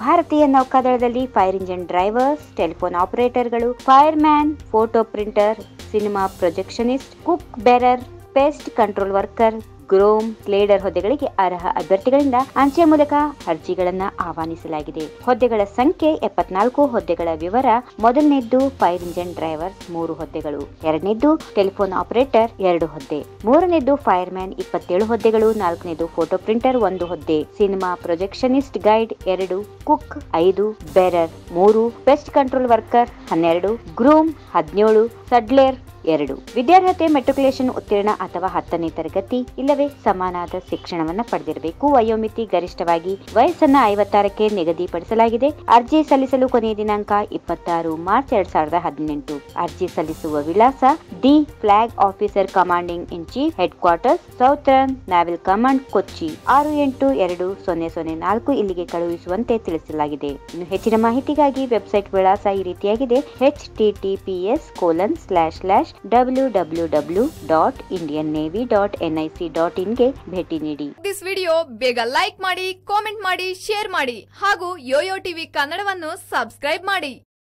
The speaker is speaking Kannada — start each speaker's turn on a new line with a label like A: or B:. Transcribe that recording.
A: ಭಾರತೀಯ ನೌಕಾದಳದಲ್ಲಿ ಫೈರ್ ಇಂಜಿನ್ ಡ್ರೈವರ್ಸ್ ಟೆಲಿಫೋನ್ ಆಪರೇಟರ್ಗಳು fireman photo printer cinema projectionist cook bearer pest control worker groom ladder ಹುದ್ದೆಗಳಿಗೆ ಅರ್ಹ ಅಭ್ಯರ್ಥಿಗಳಿಂದ ಅಂಚೆ ಮೂಲಕ ಅರ್ಜಿಗಳನ್ನ ಆಹ್ವಾನಿಸಲಾಗಿದೆ ಹುದ್ದೆಗಳ ಸಂಖ್ಯೆ ಎಪ್ಪತ್ನಾಲ್ಕು ಹುದ್ದೆಗಳ ವಿವರ ಮೊದಲನೇದ್ದು ಫೈರ್ ಇಂಜಿನ್ ಡ್ರೈವರ್ ಮೂರು ಹುದ್ದೆಗಳು ಎರಡನೇದ್ದು ಟೆಲಿಫೋನ್ ಆಪರೇಟರ್ ಎರಡು ಹುದ್ದೆ ಮೂರನೇದ್ದು ಫೈರ್ ಮ್ಯಾನ್ ಇಪ್ಪತ್ತೇಳು ಹುದ್ದೆಗಳು ನಾಲ್ಕನೇದು ಫೋಟೋ ಪ್ರಿಂಟರ್ ಒಂದು ಹುದ್ದೆ ಸಿನಿಮಾ ಪ್ರೊಜೆಕ್ಷನಿಸ್ಟ್ ಗೈಡ್ ಎರಡು ಕುಕ್ ಐದು ಬೆರರ್ ಮೂರು ಬೆಸ್ಟ್ ಕಂಟ್ರೋಲ್ ವರ್ಕರ್ ಹನ್ನೆರಡು ಗ್ರೂಮ್ ಹದಿನೇಳು ಸಡ್ಲೇರ್ ಎರಡು ವಿದ್ಯಾರ್ಹತೆ ಮೆಟ್ರಿಕುಲೇಷನ್ ಉತ್ತೀರ್ಣ ಅಥವಾ ಹತ್ತನೇ ತರಗತಿ ಇಲ್ಲವೇ ಸಮಾನಾದ ಶಿಕ್ಷಣವನ್ನ ಪಡೆದಿರಬೇಕು ವಯೋಮಿತಿ ಗರಿಷ್ಠವಾಗಿ ವಯಸ್ಸನ್ನ ಐವತ್ತಾರಕ್ಕೆ ನಿಗದಿಪಡಿಸಲಾಗಿದೆ ಅರ್ಜಿ ಸಲ್ಲಿಸಲು ಕೊನೆಯ ದಿನಾಂಕ ಇಪ್ಪತ್ತಾರು ಮಾರ್ಚ್ ಎರಡ್ ಸಾವಿರದ ಹದಿನೆಂಟು ಅರ್ಜಿ ಸಲ್ಲಿಸುವ ವಿಳಾಸ the flag officer commanding in chief headquarters southern naval command Kochi ಆರು ಎಂಟು ಎರಡು ಸೊನ್ನೆ ಸೊನ್ನೆ ನಾಲ್ಕು ಇಲ್ಲಿಗೆ ಕಳುಹಿಸುವಂತೆ ತಿಳಿಸಲಾಗಿದೆ ಇನ್ನು ಹೆಚ್ಚಿನ ಮಾಹಿತಿಗಾಗಿ ವೆಬ್ಸೈಟ್ ವಿಳಾಸ ಈ ರೀತಿಯಾಗಿದೆ H T T P S colon slash slash W W W dot Indian navy dot N I C dot ಇನ್ಗೆ ಭೇಟಿ ನೀಡಿ
B: ದಿಸ್ ವಿಡಿಯೋ ಬೇಗ ಲೈಕ್ ಮಾಡಿ ಕಾಮೆಂಟ್ ಮಾಡಿ ಶೇರ್ ಮಾಡಿ ಹಾಗೂ ಯೋಯೋ ಟಿವಿ ಕನ್ನಡವನ್ನು ಸಬ್ಸ್ಕ್ರೈಬ್ ಮಾಡಿ